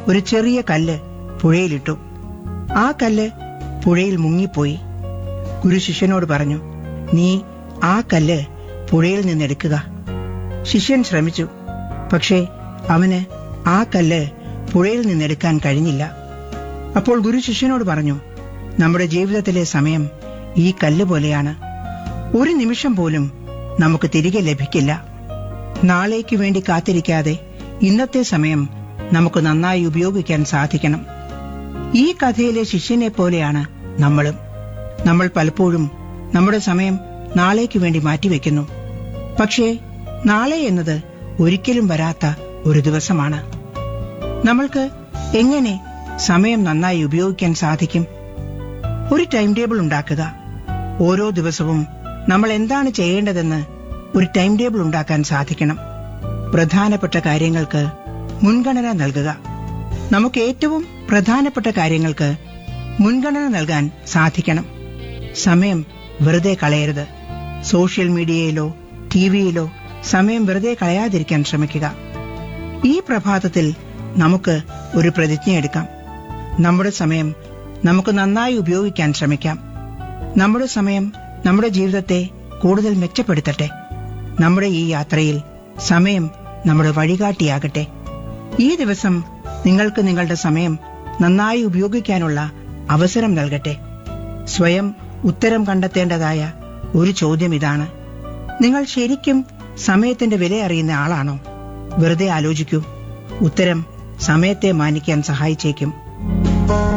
ഒരു ചെറിയ കല്ല് പുഴയിലിട്ടു ആ കല്ല് പുഴയിൽ മുങ്ങിപ്പോയി ഗുരു ശിഷ്യനോട് പറഞ്ഞു നീ ആ കല്ല് പുഴയിൽ നിന്നെടുക്കുക ശിഷ്യൻ ശ്രമിച്ചു പക്ഷേ അവന് ആ കല്ല് പുഴയിൽ നിന്നെടുക്കാൻ കഴിഞ്ഞില്ല അപ്പോൾ ഗുരു ശിഷ്യനോട് പറഞ്ഞു നമ്മുടെ ജീവിതത്തിലെ സമയം ഈ കല്ല് പോലെയാണ് ഒരു നിമിഷം പോലും നമുക്ക് തിരികെ ലഭിക്കില്ല നാളേക്ക് വേണ്ടി കാത്തിരിക്കാതെ ഇന്നത്തെ സമയം നമുക്ക് നന്നായി ഉപയോഗിക്കാൻ സാധിക്കണം ഈ കഥയിലെ ശിഷ്യനെ പോലെയാണ് നമ്മളും നമ്മൾ പലപ്പോഴും നമ്മുടെ സമയം നാളേക്ക് വേണ്ടി മാറ്റിവെക്കുന്നു പക്ഷേ നാളെ എന്നത് ഒരിക്കലും വരാത്ത ഒരു ദിവസമാണ് നമ്മൾക്ക് എങ്ങനെ സമയം നന്നായി ഉപയോഗിക്കാൻ സാധിക്കും ഒരു ടൈം ടേബിൾ ഉണ്ടാക്കുക ഓരോ ദിവസവും നമ്മൾ എന്താണ് ചെയ്യേണ്ടതെന്ന് ഒരു ടൈം ടേബിൾ ഉണ്ടാക്കാൻ സാധിക്കണം പ്രധാനപ്പെട്ട കാര്യങ്ങൾക്ക് മുൻഗണന നൽകുക നമുക്ക് ഏറ്റവും പ്രധാനപ്പെട്ട കാര്യങ്ങൾക്ക് മുൻഗണന നൽകാൻ സാധിക്കണം സമയം വെറുതെ കളയരുത് സോഷ്യൽ മീഡിയയിലോ ടിവിയിലോ സമയം വെറുതെ കളയാതിരിക്കാൻ ശ്രമിക്കുക ഈ പ്രഭാതത്തിൽ നമുക്ക് ഒരു പ്രതിജ്ഞയെടുക്കാം നമ്മുടെ സമയം നമുക്ക് നന്നായി ഉപയോഗിക്കാൻ ശ്രമിക്കാം നമ്മുടെ സമയം നമ്മുടെ ജീവിതത്തെ കൂടുതൽ മെച്ചപ്പെടുത്തട്ടെ നമ്മുടെ ഈ യാത്രയിൽ സമയം നമ്മുടെ വഴികാട്ടിയാകട്ടെ ഈ ദിവസം നിങ്ങൾക്ക് നിങ്ങളുടെ സമയം നന്നായി ഉപയോഗിക്കാനുള്ള അവസരം നൽകട്ടെ സ്വയം ഉത്തരം കണ്ടെത്തേണ്ടതായ ഒരു ചോദ്യം ഇതാണ് നിങ്ങൾ ശരിക്കും സമയത്തിന്റെ വില അറിയുന്ന ആളാണോ വെറുതെ ആലോചിക്കൂ ഉത്തരം സമയത്തെ മാനിക്കാൻ സഹായിച്ചേക്കും